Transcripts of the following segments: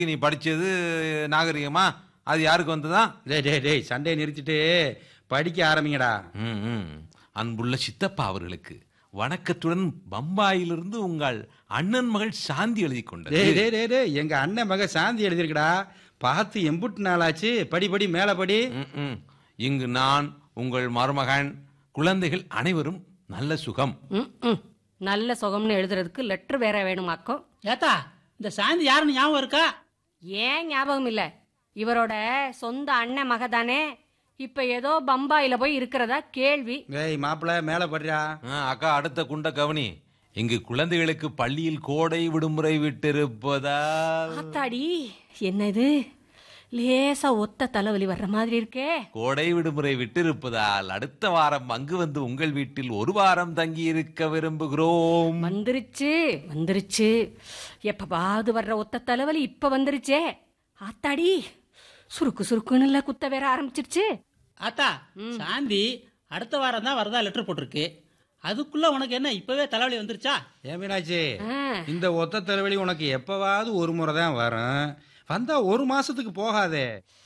நீ படிச்சது நாகரிகமா அது யாருக்கு வந்ததா டேய் டேய் டேய் சண்டையை நிறுத்திட்டு படிக்க ஆரம்பிங்கடா ம், ம். அன்புள்ள சித்தப்பா அவர்களுக்கு வணக்கத்துடன் பம்பாயிலிருந்து உங்கள் அண்ணன் மகள் சாந்தி எழுதி கொண்டது டேய் டேய் டேய் டேய் எங்க அண்ணன் மக சாந்தி எழுதிருக்கடா பார்த்து எம்புட்டு நாளாச்சு படி படி மேல படி ம், ம். இங்கு நான் உங்கள் மருமகன் குழந்தைகள் அனைவரும் நல்ல சுகம் ம், ம். நல்ல சுகம்னு எழுதுறதுக்கு லெட்டர் வேற வேணுமாக்கும் ஏத்தா இந்த சாந்தி யாருன்னு ஞாபகம் இருக்கா ஏன் ஞாபகம் இல்ல இவரோட சொந்த அண்ணன் மக தானே இப்ப ஏதோ பம்பாயில போய் இருக்கிறதா கேள்வி டேய் மாப்பிள மேல படிடா ஆ, அக்கா அடுத்த குண்ட கவனி இங்கு குழந்தைகளுக்கு பள்ளியில் கோடை விடுமுறை விட்டிருப்பதால் ஆத்தாடி என்ன இது லேசா ஒத்த தலைவலி வர்ற மாதிரி இருக்கே கோடை விடுமுறை விட்டிருப்பதால் அடுத்த வாரம் அங்கு வந்து உங்கள் வீட்டில் ஒரு வாரம் தங்கி இருக்க விரும்புகிறோம் வந்துருச்சு வந்துருச்சு எப்பவாவது வர்ற ஒத்த தலைவலி இப்ப வந்துருச்சே ஆத்தாடி சுருக்கு சுருக்குன்னு இல்ல குத்த வேற ஆரம்பிச்சிருச்சு ஆத்தா சாந்தி அடுத்த வாரம் தான் வரதா லெட்டர் போட்டிருக்கு அதுக்குள்ள உனக்கு என்ன இப்பவே தலைவலி வந்துருச்சா ஏன் மீனாட்சி ஆ, இந்த ஒத்த தலைவலி உனக்கு எப்பவாவது ஒரு முறை தான் வரும் வந்தா ஒரு மாசத்துக்கு போகாதே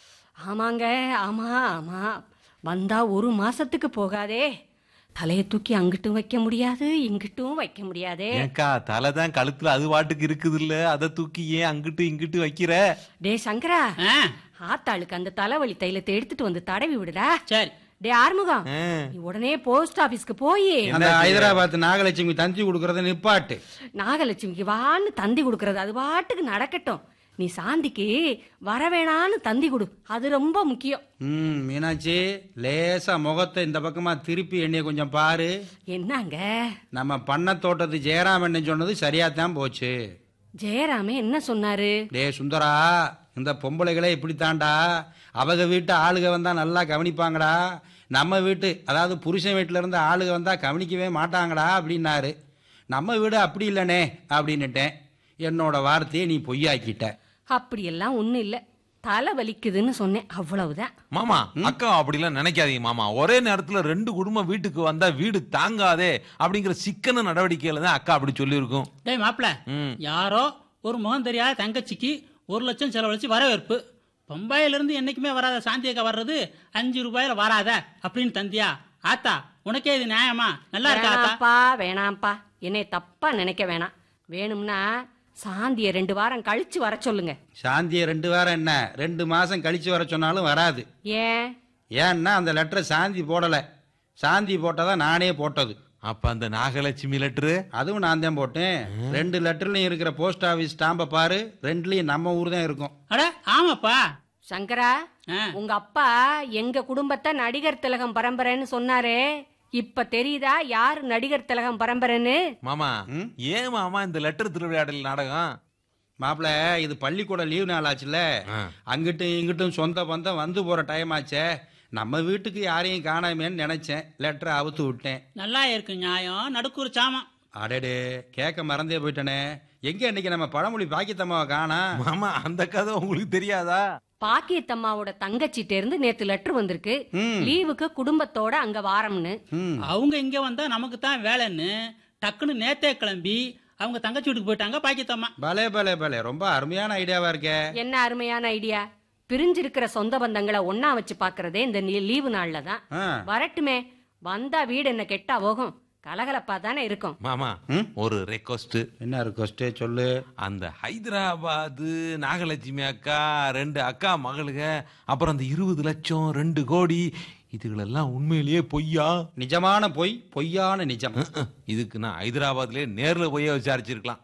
ஆமாங்க ஆமா ஆமா வந்தா ஒரு மாசத்துக்கு போகாதே தலையை தூக்கி அங்கிட்டும் வைக்க முடியாது இங்கிட்டும் வைக்க முடியாதே ஏக்கா தலை தான் கழுத்துல அது பாட்டுக்கு இருக்குது இல்ல அதை தூக்கி ஏன் அங்கிட்டு இங்கிட்டு வைக்கிற டே சங்கரா ஆ, ஆத்தாளுக்கு அந்த தலைவலி தைலத்தை எடுத்துட்டு வந்து தடவி விடுடா சரி டே ஆறுமுகம் ஆ. நீ உடனே போஸ்ட் ஆபீஸ்க்கு போய் அந்த ஹைதராபாத் நாகலட்சுமி தந்தி கொடுக்கறத நிப்பாட்டு நாகலட்சுமிக்கு வான்னு தந்தி கொடுக்கறது அது பாட்டுக்கு நடக்கட்டும் நீ சாந்திக்கு வரவேணான்னு தந்தி கொடு அது ரொம்ப முக்கியம் ம் மீனாட்சி லேசா முகத்தை இந்த பக்கமா திருப்பி என்னைய கொஞ்சம் பாரு என்னங்க நம்ம பண்ண தோட்டத்து ஜெயராமன் சொன்னது சரியாத்தான் போச்சு ஜெயராமே என்ன சொன்னாரு டே சுந்தரா இந்த பொம்பளைகளே இப்படித்தான்டா அவங்க வீட்டு ஆளுக வந்தா நல்லா கவனிப்பாங்கடா நம்ம வீட்டு அதாவது புருஷன் வீட்டுல இருந்து ஆளுக வந்தா கவனிக்கவே மாட்டாங்கடா அப்படின்னாரு நம்ம வீடு அப்படி இல்லனே அப்படின்னுட்டேன் என்னோட வார்த்தையை நீ பொய்யாக்கிட்ட அப்படியெல்லாம் ஒண்ணும் இல்ல தலை வலிக்குதுன்னு சொன்னேன் அவ்வளவுதான் மாமா அக்கா அப்படிலாம் நினைக்காதீங்க மாமா ஒரே நேரத்துல ரெண்டு குடும்பம் வீட்டுக்கு வந்தா வீடு தாங்காதே அப்படிங்கிற சிக்கன நடவடிக்கையில தான் அக்கா அப்படி சொல்லியிருக்கும் டேய் மாப்பிள ம். யாரோ ஒரு முகம் தெரியாத தங்கச்சிக்கு ஒரு லட்சம் செலவழிச்சு வரவேற்பு பம்பாயில இருந்து என்னைக்குமே வராத சாந்தி அக்கா வர்றது அஞ்சு ரூபாயில வராத அப்படின்னு தந்தியா ஆத்தா உனக்கே இது நியாயமா நல்லா இருக்கா ஆத்தா வேணாம்ப்பா வேணாம்ப்பா என்னை தப்பா நினைக்க வேணாம் வேணும்னா சாந்திய ரெண்டு வாரம் கழிச்சு வர சொல்லுங்க சாந்தியை ரெண்டு வாரம் என்ன ரெண்டு மாசம் கழிச்சு வர சொன்னாலும் வராது ஏன் ஏன்னா அந்த லெட்டரை சாந்தி போடல சாந்தி போட்டதான் நானே போட்டது அப்ப அந்த நாகலட்சுமி லெட்டரு அதுவும் நான் தான் போட்டேன் ரெண்டு லெட்டர்லயும் இருக்கிற போஸ்ட் ஆபீஸ் ஸ்டாம்பை பாரு ரெண்டுலயும் நம்ம ஊர் தான் இருக்கும் அட ஆமாப்பா சங்கரா ஆ. உங்க அப்பா எங்க குடும்பத்தை நடிகர் திலகம் பரம்பரைன்னு சொன்னாரே இப்ப தெரியுதா யார் நடிகர் திலகம் பரம்பரைன்னு மாமா ஏன் மாமா இந்த லெட்டர் திருவிளையாடல் நாடகம் மாப்பிள இது பள்ளிக்கூட லீவ் நாள் ஆச்சுல ஆ. அங்கிட்டும் இங்கிட்டும் சொந்த பந்தம் வந்து போற டைம் ஆச்சே நம்ம வீட்டுக்கு யாரையும் காணாமேன்னு நினைச்சேன் லெட்டரை அவுத்து விட்டேன் நல்லா இருக்கு நியாயம் நடுக்கூர் சாமான் அடடே கேட்க மறந்தே போயிட்டனே எங்க இன்னைக்கு நம்ம பழமொழி பாக்கியத்தம்மாவை காணா மாமா அந்த கதை உங்களுக்கு தெரியாதா பாக்கியத்தம்மாவோட தங்கச்சிட்ட இருந்து நேத்து லெட்டர் வந்திருக்கு ம். லீவுக்கு குடும்பத்தோட அங்க வாரம்னு ம் அவங்க இங்க வந்தா நமக்கு தான் வேலைன்னு டக்குன்னு நேத்தே கிளம்பி அவங்க தங்கச்சி வீட்டுக்கு போயிட்டாங்க பாக்கியத்தம்மா பலே பலே பலே ரொம்ப அருமையான ஐடியாவா இருக்கே என்ன அருமையான ஐடியா பிரிஞ்சிருக்கிற சொந்த பந்தங்களை ஒண்ணா வச்சு பாக்குறதே இந்த லீ- லீவு நாள்ல தான் ஆ. வரட்டுமே வந்தா வீடு என்ன கெட்டா போகும் கலகலப்பா தானே இருக்கும் மாமா ம்? ஒரு ரெக்வஸ்ட் என்ன ரிக்வஸ்டே சொல்லு அந்த ஹைதராபாத் நாகலட்சுமி அக்கா ரெண்டு அக்கா மகளுக அப்புறம் அந்த இருபது லட்சம் ரெண்டு கோடி இதுகளெல்லாம் உண்மையிலேயே பொய்யா நிஜமான பொய் பொய்யான நிஜம் அஹ், இதுக்கு நான் ஹைதராபாத்லயே நேர்ல போய் விசாரிச்சிருக்கலாம்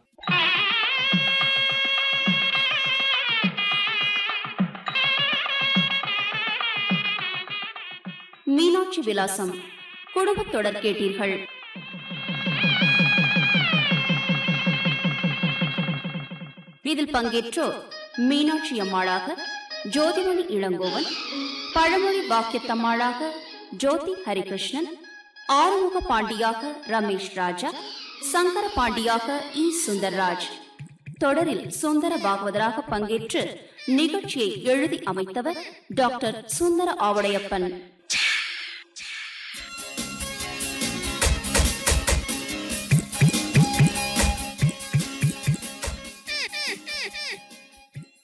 மீனாட்சி விலாசம் குடும்பத் தொடர் கேட்டீர்கள் இதில் பங்கேற்றோர் மீனாட்சி அம்மாளாக ஜோதிமணி இளங்கோவன் பழமொழி பாக்கியத்தம்மாளாக ஜோதி ஹரிகிருஷ்ணன் ஆறுமுக பாண்டியாக ரமேஷ் ராஜா சங்கர பாண்டியாக இ சுந்தர்ராஜ் தொடரில் சுந்தர பாகவதராக பங்கேற்று நிகழ்ச்சியை எழுதி அமைத்தவர் டாக்டர் சுந்தர ஆவடையப்பன்